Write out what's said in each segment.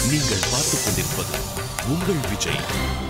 நீங்கள் பார்த்துக் கொண்டிருப்பது உங்கள் விஜய்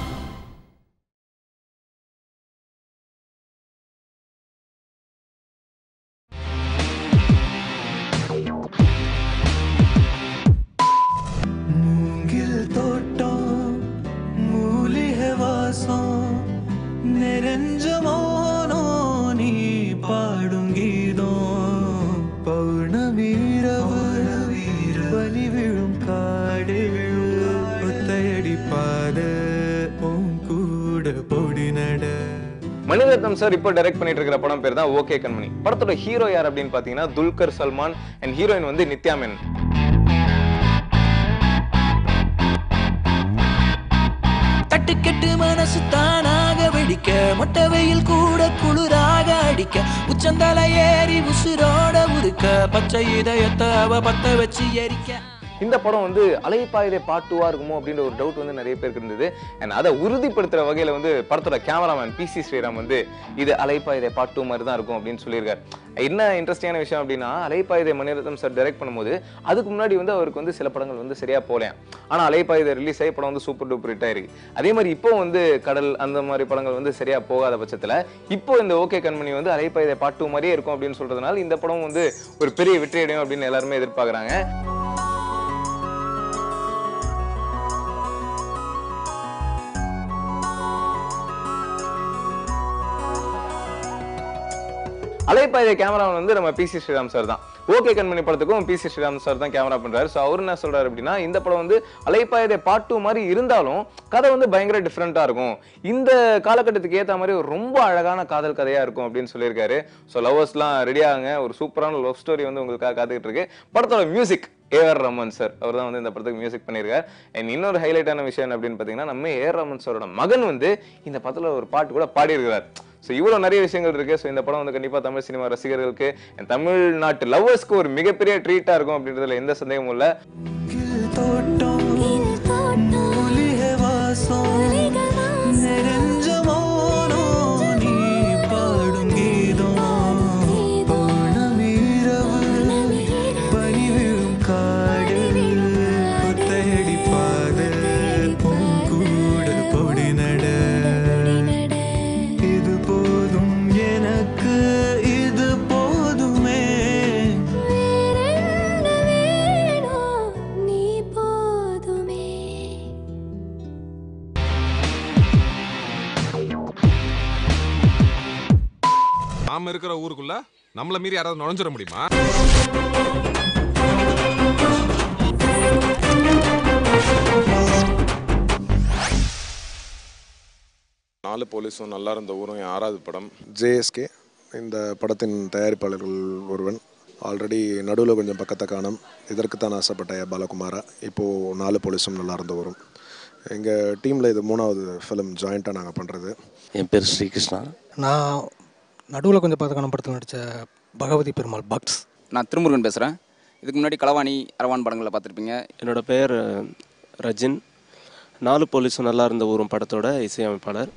மூங்கில் தோட்டம் மூலிகை வாசம் நிறைஞ்ச மௌனோ நீ பாடும் கீதம் பௌர்ணமி இரவு பனி விழும் காடு ஒத்தையடி பாத உன் கூட பொடி நட மணிரத்னம் சார் இப்போ டைரக்ட் பண்ணிட்டு இருக்கிற படம் பேர் தான் ஓகே கண்மணி படத்தோட ஹீரோ யார் அப்படின்னு பாத்தீங்கன்னா துல்கர் சல்மான் அண்ட் ஹீரோயின் வந்து நித்யா மேனன் தட்டுக்கெட்டு மனசு தானாக வெடிக்க மொட்டை வெயில் கூட குளிராக அடிக்க உச்சந்தலை ஏறி உசுரோட உருக்க பச்சை இதயத்தை அவ பத்த வச்சு எரிக்க இந்த படம் வந்து அலைப்பாயுதே பாட்டுவா இருக்குமோ அப்படின்ற ஒரு டவுட் வந்து நிறைய பேருக்கு இருந்தது அண்ட் அதை உறுதிப்படுத்துற வகையில வந்து படத்தோட கேமராமேன் பி சி ஸ்ரீராம் வந்து இது அலைப்பாயுதே பாட்டு மாதிரி தான் இருக்கும் அப்படின்னு சொல்லியிருக்காரு என்ன இன்ட்ரெஸ்டிங்கான விஷயம் அப்படின்னா அலைப்பாயுதே மணிரத்னம் சார் டைரக்ட் பண்ணும்போது அதுக்கு முன்னாடி வந்து அவருக்கு வந்து சில படங்கள் வந்து சரியா போகலையாம் ஆனா அலைப்பாயுதே ரிலீஸ் ஆகி படம் வந்து சூப்பர் டூப்பர் ஹிட் ஆயிருக்கு அதே மாதிரி இப்போ வந்து கடல் அந்த மாதிரி படங்கள் வந்து சரியா போகாத பட்சத்துல இப்போ இந்த ஓகே கண்மணி வந்து அலைப்பாயுதே பாட்டு மாதிரியே இருக்கும் அப்படின்னு சொல்றதுனால இந்த படம் வந்து ஒரு பெரிய வெற்றி அடையும் அப்படின்னு எல்லாருமே எதிர்பார்க்கறாங்க அலைப்பாய்தை கேமராமேன் வந்து நம்ம பி சி ஸ்ரீராம் சார் தான் ஓகே கண்மணி படத்துக்கும் பி சி ஸ்ரீராம் சார் தான் கேமரா பண்றாரு ஸோ அவர் என்ன சொல்றாரு அப்படின்னா இந்த படம் வந்து அலைப்பாய்தை பாட்டு மாதிரி இருந்தாலும் கதை வந்து பயங்கர டிஃப்ரெண்டா இருக்கும் இந்த காலகட்டத்துக்கு ஏத்த மாதிரி ஒரு ரொம்ப அழகான காதல் கதையா இருக்கும் அப்படின்னு சொல்லியிருக்காரு ஸோ லவர்ஸ்லாம் ரெடி ஆகுங்க ஒரு சூப்பரான லவ் ஸ்டோரி வந்து உங்களுக்காக காத்துக்கிட்டு இருக்கு படத்தோட மியூசிக் ஏஆர் ரமன் சார் அவர் தான் வந்து இந்த படத்துக்கு மியூசிக் பண்ணியிருக்காரு அண்ட் இன்னொரு ஹைலைட்டான விஷயம் என்ன அப்படின்னு பார்த்தீங்கன்னா நம்ம ஏஆர் ரமன் சாரோட மகன் வந்து இந்த படத்தில் ஒரு பாட்டு கூட பாடியிருக்கிறார் ஸோ இவ்வளோ நிறைய விஷயங்கள் இருக்கு ஸோ இந்த படம் வந்து கண்டிப்பாக தமிழ் சினிமா ரசிகர்களுக்கு and தமிழ்நாட்டு லவ்வர்ஸ்க்கு ஒரு மிகப்பெரிய ட்ரீட்டாக இருக்கும் அப்படின்றதுல எந்த சந்தேகமும் இல்லை மூங்கில் தோட்டம் மூலிகை வாசம் நிறைஞ்ச மௌனோ நீ பாடும் கீதம் பௌர்ணமி இரவு பனி விழும் காடு ஒத்தையடி பாத உன் கூட பொடி நட இது போதும் எனக்கு இது போதுமே நீ போதுமே நாம இருக்கிற ஊருக்குள்ள நம்மள மீறி யாராவது நுழைஞ்சிட முடியுமா நாலு போலீஸும் நல்லா இருந்த ஊரும் என் ஆறாவது படம் ஜேஎஸ்கே இந்த படத்தின் தயாரிப்பாளர்கள் ஒருவன் ஆல்ரெடி நடுவில் கொஞ்சம் பக்கத்தை காணும் இதற்குத்தான் ஆசைப்பட்ட பாலகுமாரா இப்போது நாலு போலீஸும் நல்லா இருந்து வரும் எங்கள் டீமில் இது மூணாவது ஃபிலிம் ஜாயிண்ட்டாக நாங்கள் பண்ணுறது என் பேர் ஸ்ரீகிருஷ்ணா நான் நடுவில் கொஞ்சம் பார்த்துக்கான படத்தில் நடித்த பகவதி பெருமாள் பக்ஸ் நான் திருமுருகன் பேசுகிறேன் இதுக்கு முன்னாடி களவாணி அரவான் படங்களில் பார்த்துருப்பீங்க என்னோட பெயர் ரஜின் நாலு போலீஸும் நல்லா இருந்த ஊரும் படத்தோட இசையமைப்பாளர்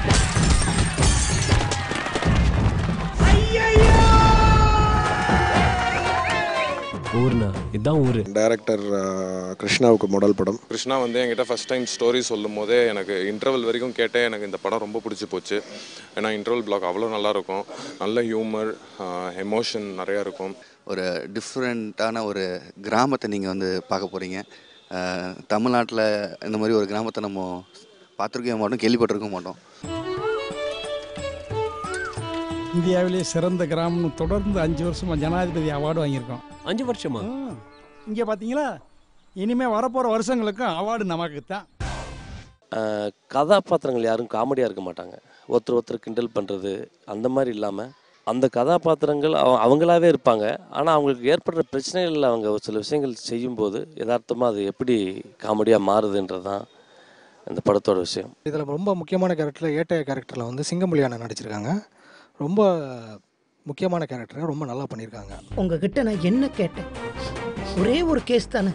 ஊர்னா இதுதான் ஊரு டைரக்டர் கிருஷ்ணாவுக்கு முதல் படம் கிருஷ்ணா வந்து என்கிட்ட ஃபர்ஸ்ட் டைம் ஸ்டோரி சொல்லும் போதே எனக்கு இன்டர்வல் வரைக்கும் கேட்டேன் எனக்கு இந்த படம் ரொம்ப பிடிச்சி போச்சு ஏன்னா இன்டர்வல் பிளாக் அவ்வளோ நல்லா இருக்கும் நல்ல ஹியூமர் எமோஷன் நிறையா இருக்கும் ஒரு டிஃப்ரெண்ட்டான ஒரு கிராமத்தை நீங்கள் வந்து பார்க்க போகிறீங்க தமிழ்நாட்டில் இந்த மாதிரி ஒரு கிராமத்தை நம்ம பார்த்துருக்கவே மாட்டோம் கேள்விப்பட்டிருக்க மாட்டோம் இந்தியாவிலே சிறந்த கிராமம்னு தொடர்ந்து அஞ்சு வருஷமா ஜனாதிபதி அவார்டு வாங்கியிருக்கோம் அஞ்சு வருஷமா இங்கே பார்த்தீங்களா இனிமேல் வரப்போகிற வருஷங்களுக்கும் அவார்டு நமக்கு தான் அஹ், கதாபாத்திரங்கள் யாரும் காமெடியாக இருக்க மாட்டாங்க ஒருத்தர் ஒருத்தர் கிண்டல் பண்ணுறது அந்த மாதிரி இல்லாமல் அந்த கதாபாத்திரங்கள் அவ அவங்களாவே இருப்பாங்க ஆனால் அவங்களுக்கு ஏற்படுற பிரச்சனைகள் அவங்க ஒரு சில விஷயங்கள் செய்யும்போது யதார்த்தமாக அது எப்படி காமெடியாக மாறுதுன்றது தான் இந்த படத்தோட விஷயம் இதில் ரொம்ப முக்கியமான கேரக்டரில் ஏட்டைய கேரக்டரில் வந்து சிங்கமொழியான நடிச்சிருக்காங்க ரொம்ப முக்கியமான கேரக்டரை ரொம்ப நல்லா பண்ணியிருக்காங்க உங்ககிட்ட நான் என்ன கேட்டேன் ஒரே ஒரு கேஸ் தானே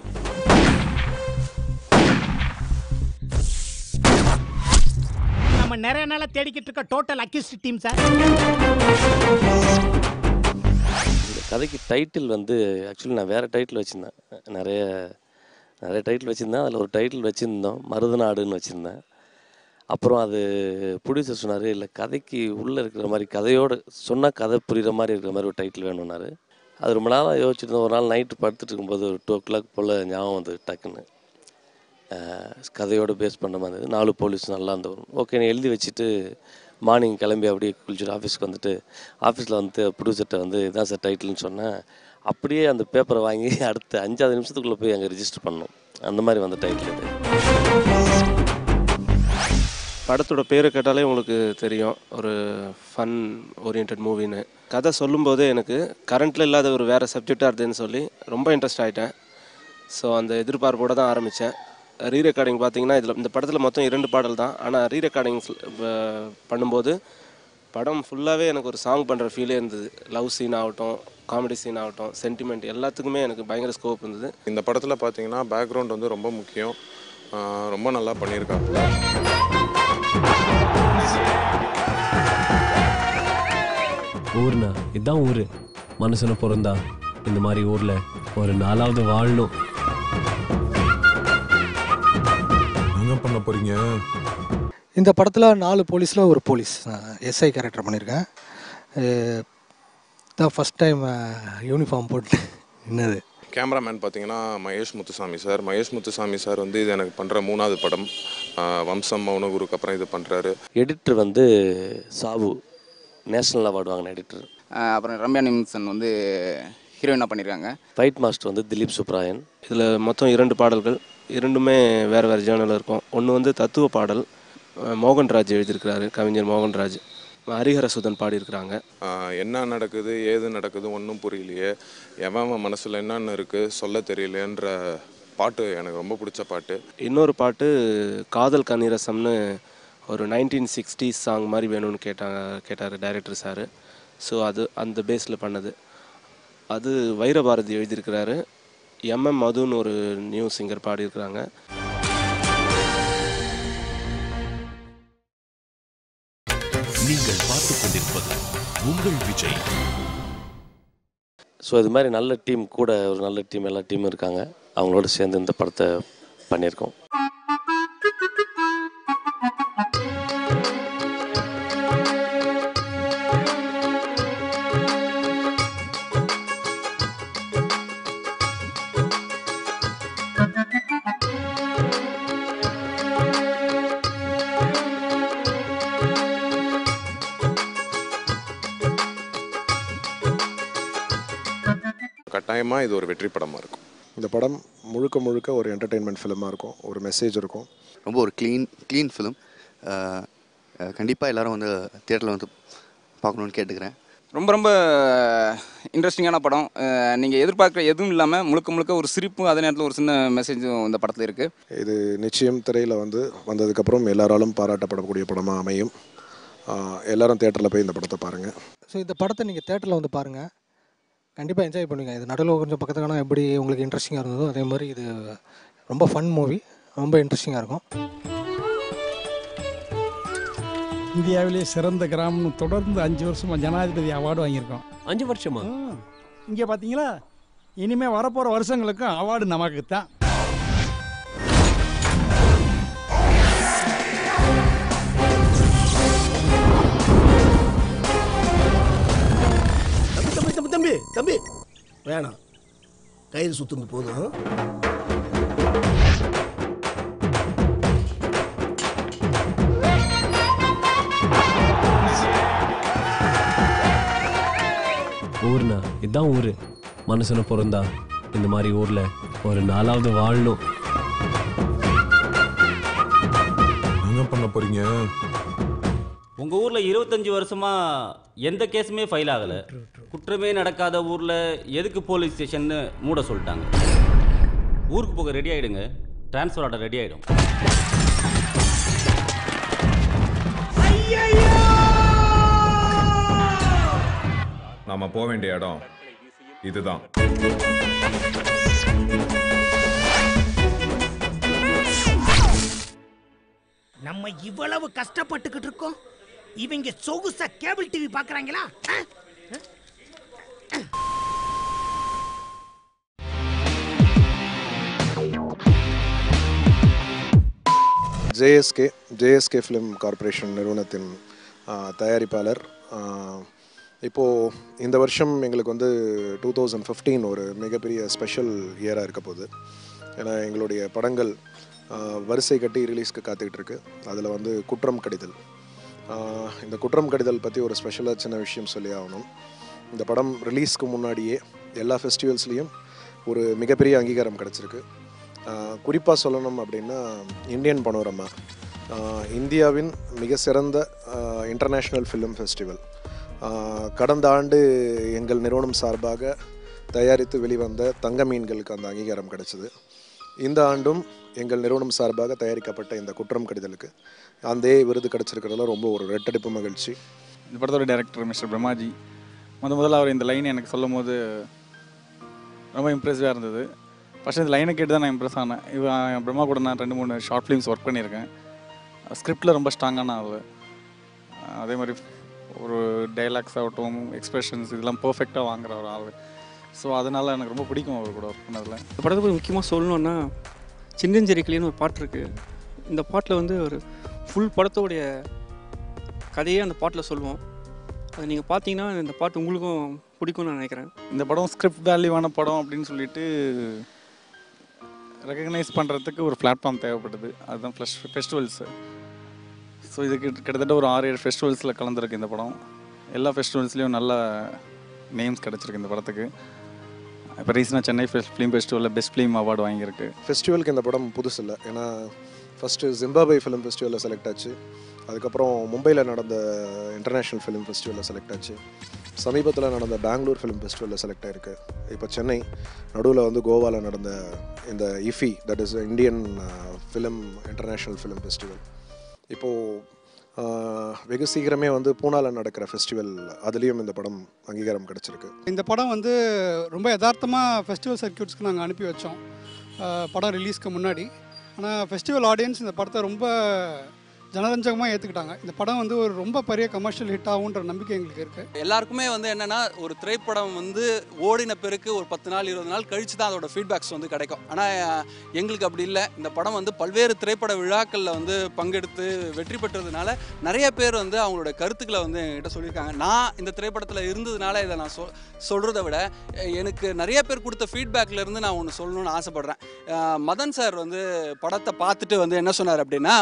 நம்ம நிறைய நாளா தேடிக்கிட்டு இருக்க டோட்டல் அக்யூஸ்ட் டீம் சார் இந்த கதைக்கு டைட்டில் வந்து ஆக்சுவலி நான் வேறு டைட்டில் வச்சுருந்தேன் நிறைய நிறைய டைட்டில் வச்சுருந்தேன் அதில் ஒரு டைட்டில் வச்சுருந்தோம் மருதநாடுன்னு வச்சுருந்தேன் அப்புறம் அது ப்ரொடியூசர் சொன்னார் இல்லை கதைக்கு உள்ளே இருக்கிற மாதிரி கதையோடு சொன்னால் கதை புரிகிற மாதிரி இருக்கிற மாதிரி ஒரு டைட்டில் வேணும்னாரு அது ரொம்ப நாளாக யோசிச்சுருந்தோம் ஒரு நாள் நைட்டு படுத்துட்டு இருக்கும்போது ஒரு டூ ஓ கிளாக் போல் ஞாபகம் வந்து டக்குன்னு அஹ், கதையோட பேஸ் பண்ண மாதிரி இருந்தது. நாலு போலீஸ் நல்லா இருந்தவர் ஓகே நீ எழுதி வச்சுட்டு மார்னிங் கிளம்பி அப்படியே குளிச்சுட்டு ஆஃபீஸ்க்கு வந்துட்டு ஆஃபீஸில் வந்து ப்ரொடியூசர்கிட்ட வந்து இதான் சார் டைட்டில்னு சொன்னேன் அப்படியே அந்த பேப்பரை வாங்கி அடுத்த அஞ்சாவது நிமிஷத்துக்குள்ளே போய் அங்கே ரிஜிஸ்டர் பண்ணோம் அந்த மாதிரி வந்த டைட்டில் இது படத்தோட பேரை கேட்டாலே உங்களுக்கு தெரியும் ஒரு ஃபன் ஓரியன்ட் மூவின்னு கதை சொல்லும்போதே எனக்கு கரண்ட்டில் இல்லாத ஒரு வேறு சப்ஜெக்டாக இருந்ததுன்னு சொல்லி ரொம்ப இன்ட்ரெஸ்ட் ஆகிட்டேன் ஸோ அந்த எதிர்பார்ப்போடு தான் ஆரம்பித்தேன் ரீ ரெக்கார்டிங் பார்த்தீங்கன்னா இதில் இந்த படத்தில் மொத்தம் இரண்டு பாடல் தான் ஆனால் ரீ ரெக்கார்டிங் பண்ணும்போது படம் ஃபுல்லாகவே எனக்கு ஒரு சாங் பண்ணுற ஃபீலே இருந்தது லவ் சீன் ஆகட்டும் காமெடி சீன் ஆகட்டும் சென்டிமெண்ட் எல்லாத்துக்குமே எனக்கு பயங்கர ஸ்கோப் இருந்தது இந்த படத்தில் பார்த்தீங்கன்னா பேக்ரவுண்ட் வந்து ரொம்ப முக்கியம் ஆஹ் ரொம்ப நல்லா பண்ணியிருக்காங்க ஊர்னா இதான் ஊரு மனுஷனை பிறந்தா இந்த மாதிரி ஊர்ல ஒரு நாலாவது வாழணும் என்ன பண்ண போறீங்க இந்த படத்தில் நாலு போலீஸில் ஒரு போலீஸ் எஸ்ஐ கேரக்டர் பண்ணியிருக்கேன் தான் ஃபஸ்ட் டைம் யூனிஃபார்ம் போட்டு நின்னது கேமராமேன் பார்த்தீங்கன்னா மகேஷ் முத்துசாமி சார் மகேஷ் முத்துசாமி சார் வந்து இது எனக்கு பண்ணுற மூணாவது படம் ஆஹ் வம்சம் மௌனகுருக்கு அப்புறம் இது பண்ணுறாரு எடிட்டர் வந்து சாபு நேஷ்னல் அவார்டு வாங்கின எடிட்டர் அஹ் அப்புறம் ரம்யா நிம்சன் வந்து ஹீரோயினாக பண்ணியிருக்காங்க ஃபைட் மாஸ்டர் வந்து திலீப் சுப்ராயன் இதில் மொத்தம் இரண்டு பாடல்கள் இரண்டுமே வேறு வேறு ஜேர்னலில் இருக்கும் ஒன்று வந்து தத்துவ பாடல் அஹ் மோகன்ராஜ் எழுதியிருக்கிறாரு கவிஞர் மோகன்ராஜ் ஹரிஹரசுதன் பாடியிருக்கிறாங்க ஆஹ் என்ன நடக்குது ஏது நடக்குது ஒன்றும் புரியலையே எவன் அவன் மனசில் என்னென்ன இருக்குது சொல்ல தெரியலையன்ற பாட்டு எனக்கு ரொம்ப பிடிச்ச பாட்டு இன்னொரு பாட்டு காதல் கண்ணீரசம்னு ஒரு நைன்டீன் சிக்ஸ்டீஸ் சாங் மாதிரி வேணும்னு கேட்டாங்க கேட்டார் டைரக்டர் சார் ஸோ அது அந்த பேஸில் பண்ணது அது வைரபாரதி எழுதியிருக்கிறாரு எம்எம் மதுன்னு ஒரு நியூ சிங்கர் பாடியிருக்கிறாங்க நீங்கள் பார்த்துக் கொண்டிருப்பது உங்கள் விஜய் ஸோ இது மாதிரி நல்ல டீம் கூட ஒரு நல்ல டீம் எல்லா டீமும் இருக்காங்க அவங்களோட சேர்ந்து இந்த படத்தை பண்ணியிருக்கோம் கட்டாயமாக இது ஒரு வெற்றி படமாக இருக்கும் இந்த படம் முழுக்க முழுக்க ஒரு என்டர்டெயின்மெண்ட் ஃபிலிமாக இருக்கும் ஒரு மெசேஜ் இருக்கும் ரொம்ப ஒரு க்ளீன் க்ளீன் ஃபிலிம் கண்டிப்பாக எல்லாரும் வந்து தியேட்டரில் வந்து பார்க்கணுன்னு கேட்டுக்கிறேன் ரொம்ப ரொம்ப இன்ட்ரெஸ்டிங்கான படம் நீங்கள் எதிர்பார்க்குற எதுவும் இல்லாமல் முழுக்க முழுக்க ஒரு சிரிப்பும் அதே நேரத்தில் ஒரு சின்ன மெசேஜும் இந்த படத்தில் இருக்குது இது நிச்சயம் திரையில் வந்து வந்ததுக்கப்புறம் எல்லாராலும் பாராட்டப்படக்கூடிய படமாக அமையும் ஆஹ் எல்லாரும் தேட்டரில் போய் இந்த படத்தை பாருங்கள் ஸோ இந்த படத்தை நீங்கள் தேட்டரில் வந்து பாருங்கள் கண்டிப்பாக என்ஜாய் பண்ணுவீங்க இது நடுவில் கொஞ்சம் பக்கத்துல காணா எப்படி உங்களுக்கு இன்ட்ரெஸ்டிங்காக இருந்ததோ அதே மாதிரி இது ரொம்ப ஃபன் மூவி ரொம்ப இன்ட்ரெஸ்டிங்காக இருக்கும் இந்தியாவிலே சிறந்த கிராமம்னு தொடர்ந்து அஞ்சு வருஷமா ஜனாதிபதி அவார்டு வாங்கியிருக்கோம் அஞ்சு வருஷமா இங்கே பார்த்தீங்களா இனிமே வரப்போகிற வருஷங்களுக்கும் அவார்டு நமக்கு தான் தம்பி தம்பி தம்பி தம்பி தம்பி வேணாம் கயிறு சுத்துறது போதும் ஊர்னா இதான் ஊரு மனுஷனை பிறந்தா இந்த மாதிரி ஊர்ல ஒரு நாலாவது வாழணும் என்ன பண்ண போறீங்க உங்க ஊர்ல இருபத்தஞ்சு வருஷமா எந்த கேஸுமே ஃபைல் ஆகல குற்றமே நடக்காத ஊர்ல எதுக்கு போலீஸ் ஸ்டேஷன்னு மூட சொல்லிட்டாங்க ஊருக்கு போக ரெடி ஆயிடுங்க டிரான்ஸ்ஃபர் ஆர்டர் ரெடி ஆயிடும் நாம போக வேண்டிய இடம் இதுதான் நம்ம இவ்வளவு கஷ்டப்பட்டுக்கிட்டு இருக்கோம் இவங்க சொகுசா கேபிள் டிவி பாக்குறாங்களா ஆ? ஜேஎஸ்கே ஜேஎஸ்கே ஃபிலிம் கார்ப்பரேஷன் நிறுவனத்தின் ஆ, தயாரிப்பாளர் ஆ, இப்போது இந்த வருஷம் எங்களுக்கு வந்து டூ தௌசண்ட் ஃபிஃப்டீன் ஒரு மிகப்பெரிய ஸ்பெஷல் இயராக இருக்க போகுது ஏன்னா எங்களுடைய படங்கள் ஆ, வரிசை கட்டி ரிலீஸ்க்கு காத்துக்கிட்டு இருக்கு அதில் வந்து குற்றம் கடிதல் ஆ, இந்த குற்றம் கடிதல் பற்றி ஒரு ஸ்பெஷலாக சின்ன விஷயம் சொல்லி ஆகணும் இந்த படம் ரிலீஸ்க்கு முன்னாடியே எல்லா ஃபெஸ்டிவல்ஸ்லேயும் ஒரு மிகப்பெரிய அங்கீகாரம் கிடச்சிருக்கு குறிப்பாக சொல்லணும் அப்படின்னா இந்தியன் பனோரமா ஆஹ் இந்தியாவின் மிக சிறந்த இன்டர்நேஷ்னல் ஃபிலிம் ஃபெஸ்டிவல் கடந்த ஆண்டு எங்கள் நிறுவனம் சார்பாக தயாரித்து வெளிவந்த தங்க மீன்களுக்கு அந்த அங்கீகாரம் கிடைச்சது இந்த ஆண்டும் எங்கள் நிறுவனம் சார்பாக தயாரிக்கப்பட்ட இந்த குற்றம் கடிதலுக்கு அந்த விருது கிடைச்சிருக்கிறதுல ரொம்ப ஒரு ரெட்டடிப்பு மகிழ்ச்சி இந்த படத்தோட டைரக்டர் மிஸ்டர் பிரம்மாஜி முத முதல்ல அவர் இந்த லைன் எனக்கு சொல்லும் போது ரொம்ப இம்ப்ரெசிவாக இருந்தது ஃபஸ்ட்டு இந்த லைனை கேட்டு தான் நான் இம்ப்ரெஸ் ஆனேன் இவன் பிரம்மா கூட நான் ரெண்டு மூணு ஷார்ட் ஃபிலிம்ஸ் ஒர்க் பண்ணியிருக்கேன் ஸ்கிரிப்டில் ரொம்ப ஸ்ட்ராங்கான ஆள் அதே மாதிரி ஒரு டைலாக்ஸ் ஆகட்டும் எக்ஸ்பிரஷன்ஸ் இதெல்லாம் பர்ஃபெக்டாக வாங்குற ஒரு ஆள் ஸோ அதனால் எனக்கு ரொம்ப பிடிக்கும் அவர் கூட ஒர்க் பண்ணதில் இந்த படத்தை பற்றி முக்கியமாக சொல்லணுன்னா சின்னஞ்சேரி கிளின்னு ஒரு பாட்டு இருக்குது இந்த பாட்டில் வந்து ஒரு ஃபுல் படத்தோடைய கதையே அந்த பாட்டில் சொல்லுவோம் அதை நீங்கள் பார்த்தீங்கன்னா இந்த பாட்டு உங்களுக்கும் பிடிக்கும்னு நான் நினைக்கிறேன் இந்த படம் ஸ்கிரிப்ட் வேல்யூவான படம் அப்படின்னு சொல்லிட்டு ரெக்கக்னைஸ் பண்ணுறதுக்கு ஒரு பிளாட்ஃபார்ம் தேவைப்படுது அதுதான் ஃப்ளஷ் ஃபெஸ்டிவல்ஸு ஸோ இதுக்கு கிட்டத்தட்ட ஒரு ஆறு ஏழு ஃபெஸ்டிவல்ஸில் கலந்துருக்கு இந்த படம் எல்லா ஃபெஸ்டிவல்ஸ்லேயும் நல்ல நேம்ஸ் கிடச்சிருக்கு இந்த படத்துக்கு இப்போ ரீசெண்டாக சென்னை ஃபிலிம் ஃபெஸ்டிவலில் பெஸ்ட் ஃபிலிம் அவார்டு வாங்கியிருக்கு ஃபெஸ்டிவலுக்கு இந்த படம் புதுசு இல்லை ஏன்னா ஃபஸ்ட்டு ஜிம்பாபே ஃபிலிம் ஃபெஸ்டிவலில் செலக்ட் ஆச்சு அதுக்கப்புறம் மும்பையில் நடந்த இன்டர்நேஷ்னல் ஃபிலிம் ஃபெஸ்டிவலில் செலக்ட் ஆச்சு சமீபத்தில் நடந்த பெங்களூர் ஃபிலிம் ஃபெஸ்டிவலில் செலக்ட் ஆயிருக்கு இப்போ சென்னை நடுவில் வந்து கோவாவில் நடந்த இந்த IFFI that is Indian film international film festival இப்போது வெகு சீக்கிரமே வந்து பூனாவில் நடக்கிற ஃபெஸ்டிவல் அதுலேயும் இந்த படம் அங்கீகாரம் கிடச்சிருக்கு இந்த படம் வந்து ரொம்ப யதார்த்தமாக ஃபெஸ்டிவல் சர்க்கியூட்ஸ்க்கு நாங்கள் அனுப்பி வச்சோம் அஹ் படம் ரிலீஸ்க்கு முன்னாடி ஆனால் ஃபெஸ்டிவல் ஆடியன்ஸ் இந்த படத்தை ரொம்ப ஜனரஞ்சகமாக ஏற்றுக்கிட்டாங்க இந்த படம் வந்து ஒரு ரொம்ப பெரிய கமர்ஷியல் ஹிட் ஆகுன்ற நம்பிக்கை எங்களுக்கு இருக்குது எல்லாருக்குமே வந்து என்னன்னா ஒரு திரைப்படம் வந்து ஓடின பிறகு ஒரு பத்து நாள் இருபது நாள் கழிச்சு தான் அதோட ஃபீட்பேக்ஸ் வந்து கிடைக்கும் ஆனால் எங்களுக்கு அப்படி இல்லை இந்த படம் வந்து பல்வேறு திரைப்பட விழாக்களில் வந்து பங்கெடுத்து வெற்றி பெற்றதுனால நிறைய பேர் வந்து அவங்களோட கருத்துக்களை வந்து என்கிட்ட சொல்லியிருக்காங்க நான் இந்த திரைப்படத்தில் இருந்ததுனால இதை நான் சொல் சொல்கிறத விட எனக்கு நிறைய பேர் கொடுத்த ஃபீட்பேக்ல இருந்து நான் ஒன்று சொல்லணும்னு ஆசைப்பட்றேன் அஹ் மதன் சார் வந்து படத்தை பார்த்துட்டு வந்து என்ன சொன்னார் அப்படின்னா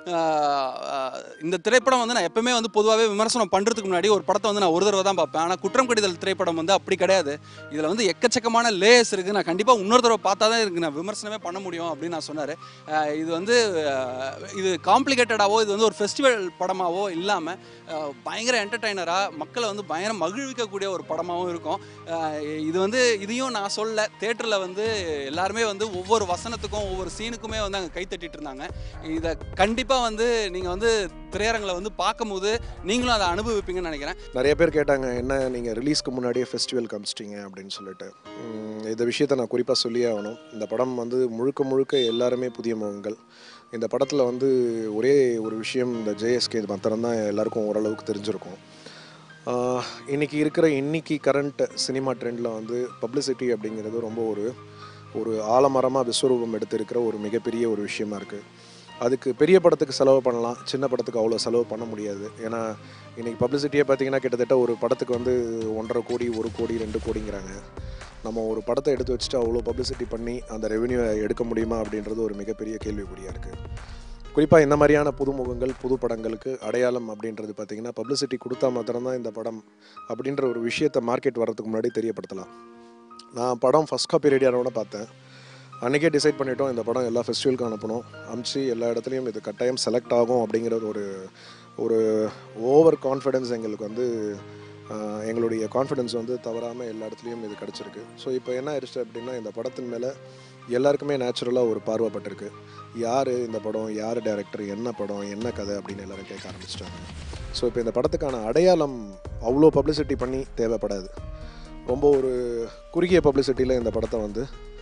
அஹ் இந்த திரைப்படம் வந்து நான் எப்பவுமே வந்து பொதுவாகவே விமர்சனம் பண்ணுறதுக்கு முன்னாடி ஒரு படத்தை வந்து நான் ஒரு தடவை தான் பார்ப்பேன் ஆனால் குற்றம் கடிதல் திரைப்படம் வந்து அப்படி கிடையாது இதில் வந்து எக்கச்சக்கமான லேயர்ஸ் இருக்குது நான் கண்டிப்பாக இன்னொரு தடவை பார்த்தா தான் இதுக்கு நான் விமர்சனமே பண்ண முடியும் அப்படின்னு நான் சொன்னார் இது வந்து அஹ், இது காம்ப்ளிகேட்டடாவோ இது வந்து ஒரு ஃபெஸ்டிவல் படமாவோ இல்லாமல் பயங்கர என்டர்டைனராக மக்களை வந்து பயங்கர மகிழ்விக்கக்கூடிய ஒரு படமாகவும் இருக்கும் அஹ், இது வந்து இதையும் நான் சொல்ல தேட்டரில் வந்து எல்லாருமே வந்து ஒவ்வொரு வசனத்துக்கும் ஒவ்வொரு சீனுக்குமே வந்து அங்கே கைத்தட்டிட்டு இருந்தாங்க இதை கண்டிப்பாக வந்து நீங்கள் வந்து திரையரங்கில் வந்து பார்க்கும்போது நீங்களும் அதை அனுபவிப்பீங்கன்னு நினைக்கிறேன் நிறைய பேர் கேட்டாங்க என்ன நீங்கள் ரிலீஸ்க்கு முன்னாடியே ஃபெஸ்டிவல் காமிச்சிட்டீங்க அப்படின்னு சொல்லிட்டு உம், இந்த விஷயத்தை நான் குறிப்பாக சொல்லியே ஆகணும் இந்த படம் வந்து முழுக்க முழுக்க எல்லாருமே புதிய முகங்கள் இந்த படத்தில் வந்து ஒரே ஒரு விஷயம் இந்த ஜேஎஸ்கே மாத்திரம் தான் எல்லாருக்கும் ஓரளவுக்கு தெரிஞ்சிருக்கும் ஆஹ், இன்னைக்கு இருக்கிற இன்னைக்கு கரண்ட் சினிமா ட்ரெண்டில் வந்து பப்ளிசிட்டி அப்படிங்கிறது ரொம்ப ஒரு ஒரு ஆலமரமாக விஸ்வரூபம் எடுத்திருக்கிற ஒரு மிகப்பெரிய ஒரு விஷயமா இருக்குது அதுக்கு பெரிய படத்துக்கு செலவு பண்ணலாம் சின்ன படத்துக்கு அவ்வளோ செலவு பண்ண முடியாது ஏன்னா இன்றைக்கி பப்ளிசிட்டியே பார்த்தீங்கன்னா கிட்டத்தட்ட ஒரு படத்துக்கு வந்து ஒன்றரை கோடி ஒரு கோடி ரெண்டு கோடிங்கிறாங்க நம்ம ஒரு படத்தை எடுத்து வச்சுட்டு அவ்வளோ பப்ளிசிட்டி பண்ணி அந்த ரெவென்யூ எடுக்க முடியுமா அப்படின்றது ஒரு மிகப்பெரிய கேள்விக்குறியாக இருக்குது குறிப்பாக இந்த மாதிரியான புதுமுகங்கள் புது படங்களுக்கு அடையாளம் அப்படின்றது பார்த்தீங்கன்னா பப்ளிசிட்டி கொடுத்தா மாத்திரம்தான் இந்த படம் அப்படின்ற ஒரு விஷயத்தை மார்க்கெட் வர்றதுக்கு முன்னாடி தெரியப்படுத்தலாம் நான் படம் ஃபஸ்ட் காப்பி ரெடியானோட பார்த்தேன் அன்றைக்கே டிசைட் பண்ணிட்டோம் இந்த படம் எல்லா ஃபெஸ்டிவலுக்கும் அனுப்பணும் அனுப்பிச்சு எல்லா இடத்துலையும் இது கட்டாயம் செலக்ட் ஆகும் அப்படிங்கிறது ஒரு ஒரு ஓவர் கான்ஃபிடென்ஸ் எங்களுக்கு வந்து ஆஹ், எங்களுடைய கான்ஃபிடென்ஸ் வந்து தவறாமல் எல்லா இடத்துலையும் இது கிடச்சிருக்கு ஸோ இப்போ என்ன ஆயிடுச்சு அப்படின்னா இந்த படத்தின் மேலே எல்லாருக்குமே நேச்சுரலாக ஒரு பார்வைப்பட்டிருக்கு யார் இந்த படம் யார் டைரக்டர் என்ன படம் என்ன கதை அப்படின்னு எல்லாரும் கேட்க ஆரம்பிச்சிட்டாங்க ஸோ இப்போ இந்த படத்துக்கான அடையாளம் அவ்வளோ பப்ளிசிட்டி பண்ணி தேவைப்படாது ரொம்ப ஒரு குறுகிய பப்ளிசிட்டியில் இந்த படத்தை வந்து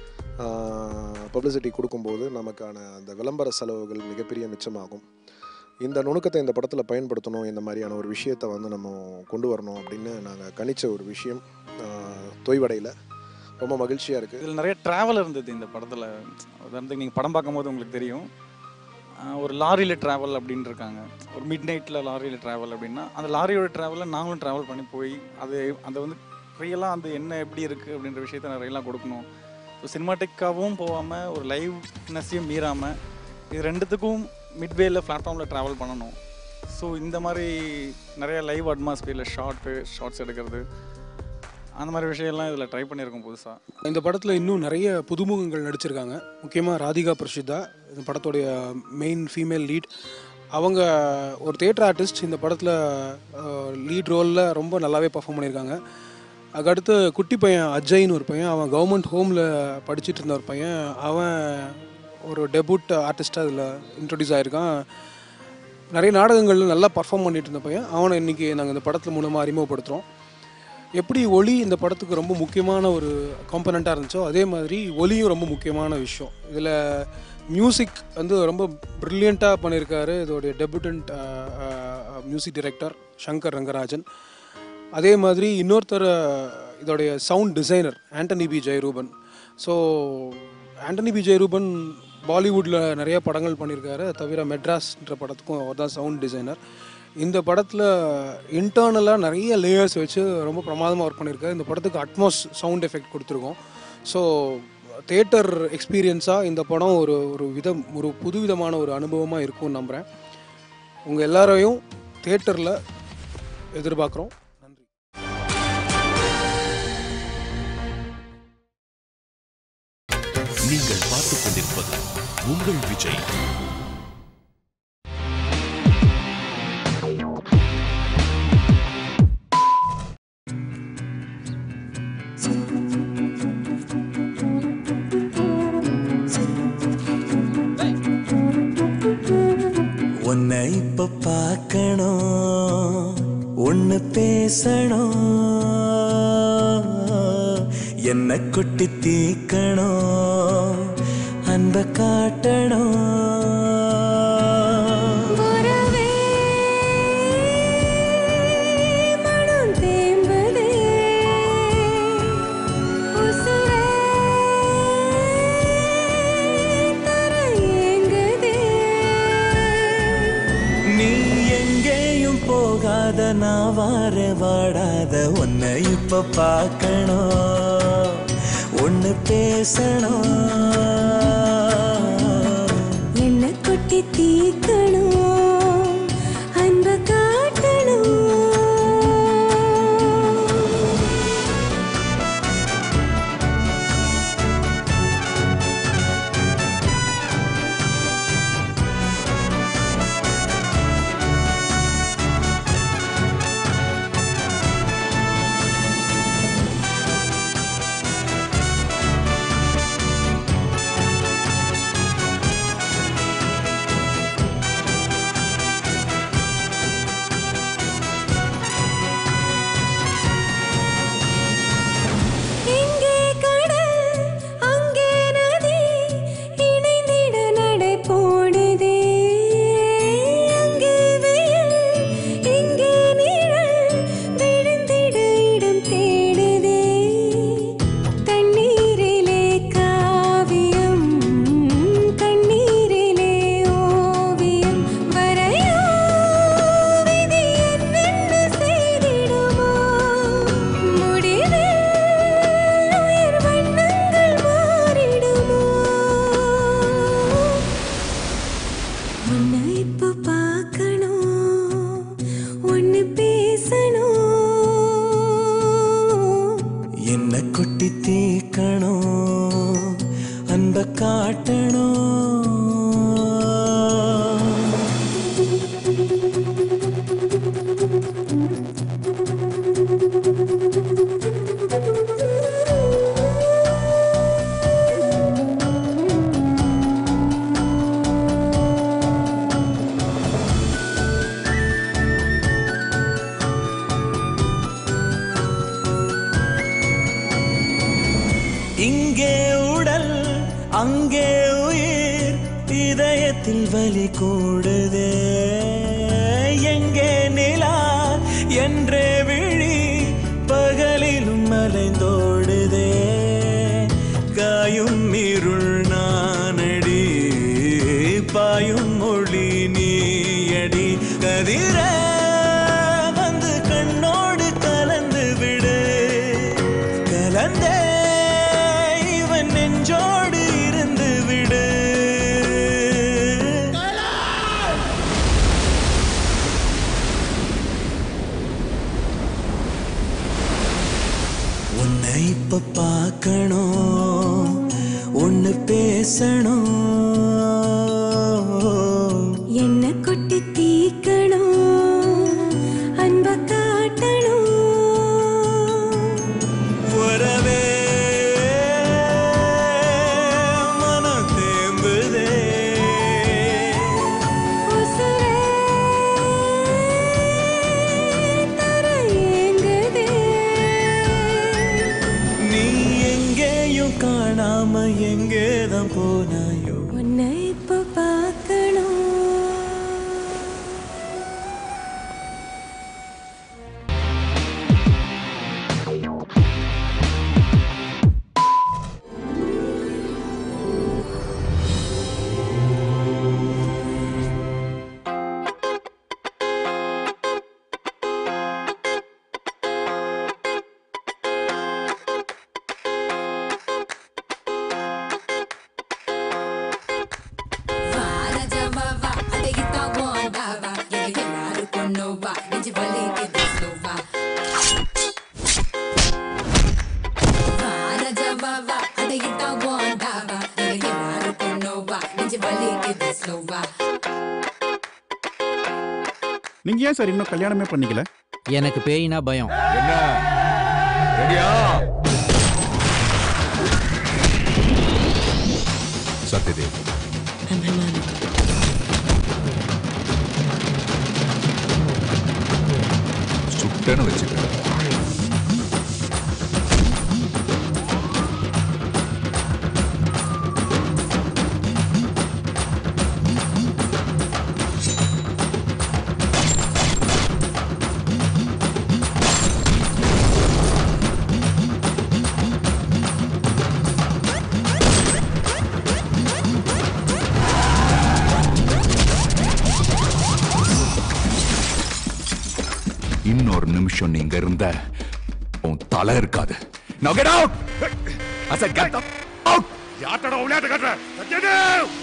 பப்ளிசிட்டி கொடுக்கும்போது நமக்கான அந்த விளம்பர செலவுகள் மிகப்பெரிய மிச்சமாகும் இந்த நுணுக்கத்தை இந்த படத்தில் பயன்படுத்தணும் இந்த மாதிரியான ஒரு விஷயத்தை வந்து நம்ம கொண்டு வரணும் அப்படின்னு நாங்கள் கணிச்ச ஒரு விஷயம் ஆஹ், தொய்வடையில் ரொம்ப மகிழ்ச்சியாக இருக்குது இதில் நிறைய ட்ராவல் இருந்தது இந்த படத்தில் உதாரணத்துக்கு நீங்கள் படம் பார்க்கும்போது உங்களுக்கு தெரியும் ஆஹ் ஒரு லாரியில் ட்ராவல் அப்படின்னு இருக்காங்க ஒரு மிட் நைட்டில் லாரியில் ட்ராவல் அப்படின்னா அந்த லாரியோட ட்ராவலில் நாங்களும் ட்ராவல் பண்ணி போய் அது அதை வந்து ரியலாக அந்த என்ன எப்படி இருக்குது அப்படின்ற விஷயத்த நான் ரியலாக கொடுக்கணும் ஸோ சினிமாட்டிக்காகவும் போகாமல் ஒரு லைவ்னஸையும் மீறாமல் இது ரெண்டுத்துக்கும் மிட்வேல பிளாட்ஃபார்மில் ட்ராவல் பண்ணணும் ஸோ இந்த மாதிரி நிறைய லைவ் அட்மாஸ்பியரில் ஷார்ட்டு ஷார்ட்ஸ் எடுக்கிறது அந்த மாதிரி விஷயம்லாம் இதில் ட்ரை பண்ணியிருக்கோம் புதுசாக இந்த படத்தில் இன்னும் நிறைய புதுமுகங்கள் நடிச்சிருக்காங்க முக்கியமாக ராதிகா பிரஷிதா இந்த படத்துடைய மெயின் ஃபீமேல் லீட் அவங்க ஒரு தியேட்டர் ஆர்டிஸ்ட் இந்த படத்தில் லீட் ரோலில் ரொம்ப நல்லாவே பர்ஃபார்ம் பண்ணியிருக்காங்க அதுக்கடுத்து குட்டி பையன் அஜய்னு ஒரு பையன் அவன் கவர்மெண்ட் ஹோமில் படிச்சுட்டு இருந்த ஒரு பையன் அவன் ஒரு டெபுட் ஆர்டிஸ்ட்டாக இதில் இன்ட்ரடியூஸ் ஆகிருக்கான் நிறைய நாடகங்கள்ல நல்லா பர்ஃபார்ம் பண்ணிட்டு இருந்த பையன் அவனை இன்றைக்கி நாங்கள் இந்த படத்தில் மூலமாக அறிமுகப்படுத்துகிறோம் எப்படி ஒளி இந்த படத்துக்கு ரொம்ப முக்கியமான ஒரு காம்பனண்ட்டாக இருந்துச்சோ அதே மாதிரி ஒலியும் ரொம்ப முக்கியமான விஷயம் இதில் மியூசிக் வந்து ரொம்ப ப்ரில்லியண்ட்டாக பண்ணியிருக்காரு இதோடைய debutant music director Shankar Rangarajan அதே மாதிரி இன்னொருத்தர் இதோடைய sound designer Antony P Jeyaruban so Antony P Jeyaruban பாலிவுட்டில் நிறைய படங்கள் பண்ணியிருக்காரு அது தவிர மெட்ராஸ்ன்ற படத்துக்கும் அவர் தான் சவுண்ட் டிசைனர் இந்த படத்தில் இன்டர்னலாக நிறைய லேயர்ஸ் வச்சு ரொம்ப பிரமாதமாக ஒர்க் பண்ணியிருக்காரு இந்த படத்துக்கு அட்மாஸ் சவுண்ட் எஃபெக்ட் கொடுத்துருக்கோம் ஸோ தேட்டர் எக்ஸ்பீரியன்ஸாக இந்த படம் ஒரு ஒரு விதம் ஒரு புதுவிதமான ஒரு அனுபவமாக இருக்கும்னு நம்புகிறேன் உங்கள் எல்லாரையும் தேட்டரில் எதிர்பார்க்குறோம் நீங்கள் பார்த்துக் கொண்டிருப்பது உங்கள் விஜய் உன்னை இப்ப பார்க்கணும் ஒன்னு பேசணும் என்ன கொட்டி தீக்கணும் அன்ப காட்டணும் வரவே மனம் தேம்புதே உசுரே தர ஏங்குதே நீ எங்கேயும் போகாத நான் வார வாடாத உன்னை இப்ப பார்க்கணும் ஒன்னு பேசணும் என்ன கொட்டி தீக்கணும் அன்ப காட்டணும் இங்கே கடல் அங்கே நதி இணைந்திட நடை போடுதே அங்கே வெயில் இங்கே நிழல் விழுந்திட இடம் தேடுதே தண்ணீரிலே காவியம் கண்ணீரிலே ஓவியம் வரையோ விதி என்னென்ன செய்திடுமோ முடிவில் உயிர் வண்ணங்கள் மாறிடுமோ உன்னை இப்ப பார்க்கணும் ஒன்னு பேசணும் என்ன கொட்டி தீக்கணும் அன்ப காட்டணும் இங்கே உடல் அங்கே உயிர் இதயத்தில் வலி கூடுதே எங்கே நிலா என்றே விழி பகலிலும் மலைந்தோடுதே காயும் இருள் நானடி பாயும் பார்க்கணும் ஒன்று பேசணும் என்ன கொட்டி தீக்கணும் அன்ப காட்டணும் உறவே மனம் தேம்புதே உசுரே தர ஏங்குதே நீ எங்கேயும் காணாம எங்கேதான் போனாயோ உன்னை இப்போ பார்க்கணும் நீங்க ஏன் சார் இன்னும் கல்யாணமே பண்ணிக்கல எனக்கு பேயினா பயம் என்ன ரெடியா சத்யதேவ் சுட்டன்னு வச்சுக்க இன்னொரு நிமிஷம் நீங்க இருந்த உன் தலை இருக்காது Now get out! I said get the out! யார்ட்டடா விளையாட்டு கட்டுற சத்யதேவ்